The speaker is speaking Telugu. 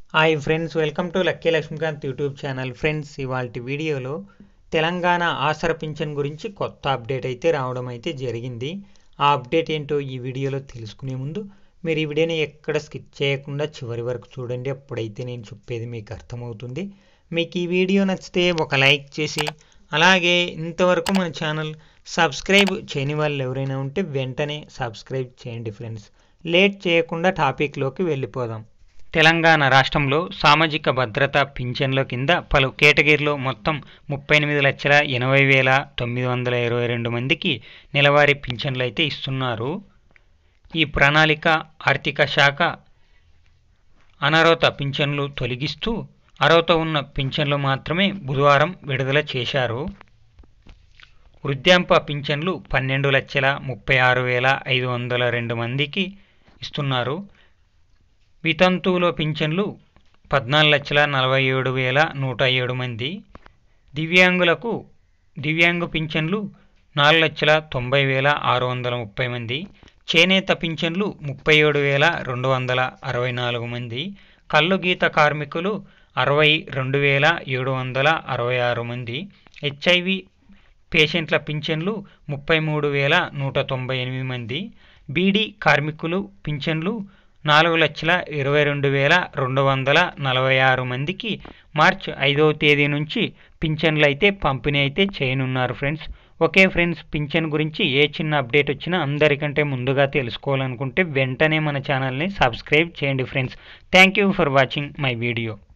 hi friends welcome to Lucky Laxmikanth YouTube channel friends ఇవాళ వీడియోలో తెలంగాణ ఆసర పింఛన్ గురించి కొత్త అప్డేట్ అయితే రావడం అయితే జరిగింది ఆ అప్డేట్ ఏంటో ఈ వీడియోలో తెలుసుకునే ముందు మీరు ఈ వీడియోని ఎక్కడ స్కిప్ చేయకుండా చివరి వరకు చూడండి అప్పుడైతే నేను చెప్పేది మీకు అర్థమవుతుంది మీకు ఈ వీడియో నచ్చితే ఒక లైక్ చేసి అలాగే ఇంతవరకు మన ఛానల్ సబ్స్క్రైబ్ చేయని వాళ్ళు ఎవరైనా ఉంటే వెంటనే సబ్స్క్రైబ్ చేయండి ఫ్రెండ్స్ లేట్ చేయకుండా టాపిక్లోకి వెళ్ళిపోదాం తెలంగాణ రాష్ట్రంలో సామాజిక భద్రత పింఛన్ల కింద పలు కేటగిరీలో మొత్తం ముప్పై ఎనిమిది లక్షల ఎనభై వేల తొమ్మిది వందల ఇరవై రెండు మందికి నెలవారీ పింఛన్లు అయితే ఇస్తున్నారు ఈ ప్రణాళిక ఆర్థిక శాఖ అనర్హత పింఛన్లు తొలగిస్తూ అర్హత ఉన్న పింఛన్లు మాత్రమే బుధవారం విడుదల చేశారు వృద్ధాంప పింఛన్లు పన్నెండు లక్షల ముప్పై ఆరు వేల ఐదు వందల రెండు మందికి ఇస్తున్నారు వితంతువుల పింఛన్లు పద్నాలుగు లక్షల నలభై ఏడు వేల నూట ఏడు మంది దివ్యాంగులకు దివ్యాంగు పింఛన్లు నాలుగు లక్షల తొంభై వేల ఆరు వందల ముప్పై మంది చేనేత పింఛన్లు ముప్పై ఏడు వేల రెండు వందల అరవై నాలుగు మంది కళ్ళు గీత కార్మికులు అరవై రెండు వేల ఏడు వందల అరవై ఆరు మంది హెచ్ఐవి పేషెంట్ల పింఛన్లు ముప్పై మూడు వేల నూట తొంభై ఎనిమిది మంది బీడీ కార్మికులు పింఛన్లు నాలుగు లక్షల ఇరవై రెండు వేల రెండు వందల నలభై ఆరు మందికి మార్చ్ ఐదవ తేదీ నుంచి పింఛన్లు అయితే పంపిణీ అయితే చేయనున్నారు ఫ్రెండ్స్ ఓకే ఫ్రెండ్స్ పింఛన్ గురించి ఏ చిన్న అప్డేట్ వచ్చినా అందరికంటే ముందుగా తెలుసుకోవాలనుకుంటే వెంటనే మన ఛానల్ని సబ్స్క్రైబ్ చేయండి friends thank you for watching my video